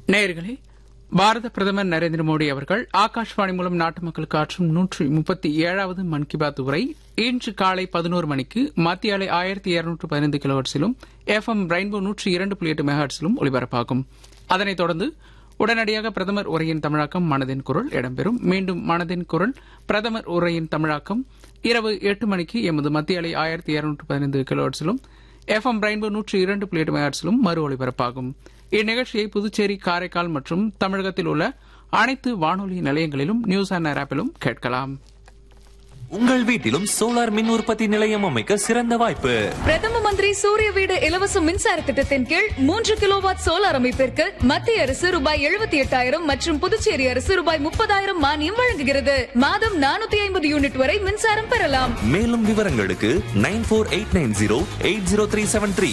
நேயர்களே பாரத பிரதமர் நரேந்திர மோடி அவர்கள் ஆகாஷ்வாணி மூலம் நாட்டு மக்களுக்கு ஆற்றும் நூற்றி முப்பத்தி ஏழாவது மன் கி பாத் உரை இன்று காலை பதினோரு மணிக்கு மத்திய அலை ஆயிரத்தி இருநூற்று பதினைந்து கிலோஹர்ட்ஸிலும் எஃப் எம் ரெயின்போ நூற்றி இரண்டு புள்ளி எட்டு மெகாஹர்ட்ஸிலும் ஒலிபரப்பாகும் அதனைத் தொடர்ந்து உடனடியாக பிரதமர் உரையின் தமிழாக்கம் மனதின் குரல் இடம்பெறும் மீண்டும் மனதின் குரல் பிரதமர் உரையின் தமிழாக்கம் இரவு எட்டு மணிக்கு எமது மத்திய அலை ஆயிரத்தி இருநூற்று பதினைந்து கிலோஹர்ட்ஸிலும் எஃப் எம் ரெயின்போ நூற்றி இரண்டு புள்ளி எட்டு மெகாஹர்ட்ஸிலும் மறு ஒலிபரப்பாகும் இந்நிகழ்ச்சியை புதுச்சேரி காரைக்கால் மற்றும் தமிழகத்தில் உள்ள அனைத்து வானொலி நிலையங்களிலும் நியூஸ் அண்ட் ஆப்பிலும் கேட்கலாம் உங்கள் வீட்டிலும் சோலார் மின் உற்பத்தி நிலையம் அமைக்க சிறந்த வாய்ப்பு பிரதம மந்திரி சூரிய வீடு இலவச மின்சார திட்டத்தின் கீழ் மூன்று கிலோவாட் சோலார் அமைப்பிற்கு மத்திய அரசு ரூபாய் எழுபத்தி எட்டாயிரம் மற்றும் புதுச்சேரி அரசு ரூபாய் முப்பதாயிரம் மானியம் வழங்குகிறது மாதம் நானூத்தி ஐம்பது யூனிட் வரை மின்சாரம் பெறலாம் மேலும் விவரங்களுக்கு nine four eight nine zero eight zero three seven three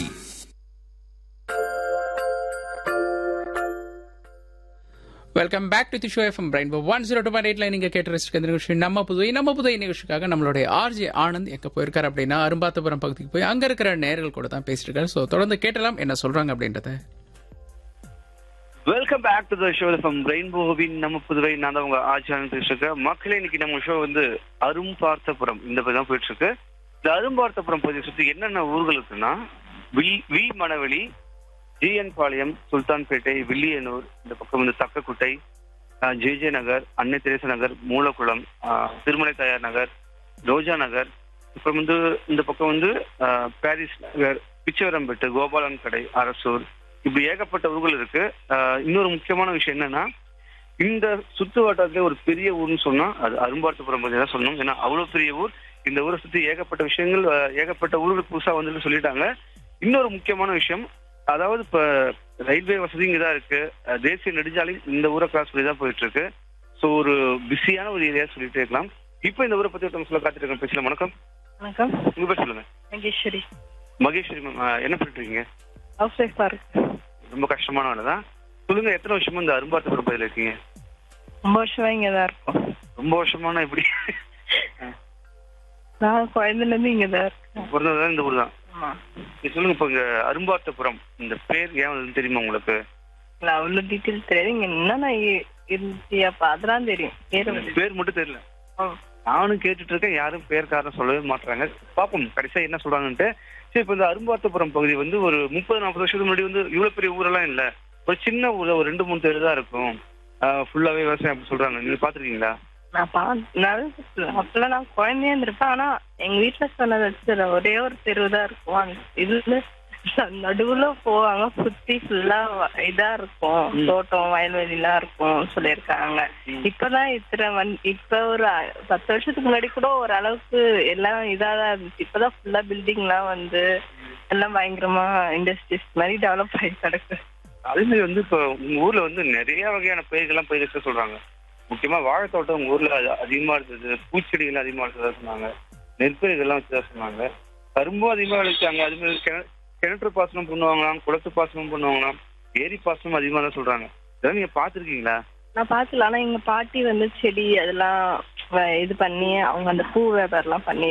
welcome back to the show FM brain one zero two point எயிட்ல நீங்க கேட்டு ரசிக்க இந்த நிகழ்ச்சி நம்ம புதுவை நம்ம புதுவை நிகழ்ச்சிக்காக நம்மளுடைய ஆர்ஜே ஆனந்த் எங்க போயிருக்காரு அப்படின்னா அரும்பாத்தபுரம் பகுதிக்கு போய் அங்க இருக்கிற நேர்கள் கூட தான் பேசிட்டு இருக்காரு ஸோ தொடர்ந்து கேட்டலாம் என்ன சொல்றாங்க அப்படின்றத welcome back to the show from ரெயின்போவின் நம்ம புதுவை நான் தான் உங்க ஆச்சாரம் பேசிட்டு இருக்கேன் மக்களே இன்னைக்கு நம்ம ஷோ வந்து அரும் பார்த்தபுரம் இந்த பக்கம் தான் போயிட்டு இருக்கு இந்த அரும் பார்த்தபுரம் பகுதியை சுற்றி என்னென்ன ஊர்கள் இருக்குன்னா V V Manaveli GN Palayam Sultanpet Villianur இந்த பக்கம் வந்து Thakkakuttai J J Nagar Annai Teresa Nagar Moolakulam ஆஹ், திருமலை தாயார் நகர் ரோஜா நகர் அப்புறம் வந்து இந்த பக்கம் வந்து ஆஹ், பாரிஸ் நகர் பிச்சவரம்பேட்டு கோபாலன் கடை அரசூர் இப்படி ஏகப்பட்ட ஊர்கள் இருக்கு ஆஹ், இன்னொரு முக்கியமான விஷயம் என்னன்னா இந்த சுத்து வட்டாரத்திலே ஒரு பெரிய ஊர்னு சொன்னா அது அரும்பார்த்தபுரம் பற்றி தான் சொல்லணும் ஏன்னா அவ்வளவு பெரிய ஊர் இந்த ஊரை சுத்தி ஏகப்பட்ட விஷயங்கள் ஆஹ், ஏகப்பட்ட ஊர்கள் புதுசா வந்து சொல்லிட்டாங்க இன்னொரு முக்கியமான விஷயம் அதாவது இப்ப ரயில்வே வசதி இங்க தான் இருக்கு அஹ், தேசிய நெடுஞ்சாலை இந்த ஊரை கிராஸ் பண்ணி தான் போயிட்டு இருக்கு ஸோ ஒரு பிஸியான ஒரு ஏரியா சொல்லிட்டே இருக்கலாம் இப்போ இந்த ஊரை பத்தி ஒருத்தவங்க சொல்ல காத்துட்டு இருக்கேன் பேசலாம் வணக்கம் வணக்கம் உங்க பேர் சொல்லுங்க மகேஸ்வரி மகேஸ்வரி மேம் என்ன பண்ணிட்டு இருக்கீங்க ஹவுஸ் ஒய்ஃபா இருக்கு ரொம்ப கஷ்டமான வேலை தான் சொல்லுங்க எத்தனை வருஷமா இந்த அரும்பார்த்தபுரம் பகுதியில் இருக்கீங்க ரொம்ப வருஷமா இங்க தான் இருக்கோம் ரொம்ப வருஷமான எப்படி நான் குழந்தைல இருந்து இங்க தான் இருக்கேன் பிறந்ததுதான் இந்த ஊர் தான் ஆமா நீங்க சொல்லுங்க இப்போ இங்க அரும்பார்த்தபுரம் இந்த பேர் ஏன் வந்ததுன்னு தெரியுமா உங்களுக்கு இல்ல அவ்வளவு டீட்டெயில் தெரியாது இங்க என்னென்ன இ- இருந்துச்சு அப்ப அதெல்லாம் தெரியும் பேரு வந்து- பேர் மட்டும் தெரியல ஆ. நானும் கேட்டுட்டு இருக்கேன் யாரும் பேர் காரணம் சொல்லவே மாட்டாங்க பாப்போம் கடைசியா என்ன சொல்றாங்கன்ட்டு சரி இப்போ இந்த அரும்பார்த்தபுரம் பகுதி வந்து ஒரு முப்பது நாற்பது வருஷத்துக்கு முன்னாடி வந்து இவ்வளவு பெரிய ஊரெல்லாம் இல்ல ஒரு சின்ன ஊர்ல ஒரு ரெண்டு மூணு தெரு தான் இருக்கும் ஃபுல்லாவே விவசாயம் அப்படி சொல்றாங்க நீங்க பாத்துருக்கீங்களா நான் பா நல்ல அப்பெல்லாம் நான் குழந்தையா இருந்திருப்பேன் ஆனா எங்க வீட்டுல சொன்னதை வச்சு ஒரே ஒரு தெருவு தான் இருக்கும் அந்த இதுல நடுவுல போவாங்க சுத்தி ஃபுல்லா இதா இருக்கும் தோட்டம் வயல்வெளி எல்லாம் இருக்கும் சொல்லியிருக்காங்க இப்பதான் இத்தனை வந் இப்ப ஒரு அ- பத்து வருஷத்துக்கு முன்னாடி கூட ஓரளவுக்கு எல்லாம் இதாதான் இருந்துச்சு இப்பதான் ஃபுல்லா பில்டிங் எல்லாம் வந்து எல்லாம் பயங்கரமா இண்டஸ்ட்ரீஸ் மாதிரி டெவலப் ஆகி கிடக்கு அதே மாதிரி வந்து இப்போ உங்க ஊர்ல வந்து நிறைய வகையான பயிர்கள்லாம் பயிர் வச்சு சொல்றாங்க முக்கியமா வாழைத்தோட்டம் உங்க ஊர்ல அது அதிகமா இருந்தது பூச்செடிகள் அதிகமா இருந்ததா சொன்னாங்க நெற்பயிர்கள்லாம் வச்சதா சொன்னாங்க கரும்பும் அதிகமா விளைச்சாங்க அது மாதிரி கிண- கிணற்று பாசனம் பண்ணுவாங்களாம் குளத்து பாசனம் பண்ணுவாங்களாம் ஏரி பாசனம் அதிகமா தான் சொல்றாங்க இதெல்லாம் நீங்க பாத்திருக்கீங்களா நான் பாத்துல ஆனா எங்க பாட்டி வந்து செடி அதெல்லாம் வ- இது பண்ணி அவங்க அந்த பூ வியாபாரம் எல்லாம் பண்ணி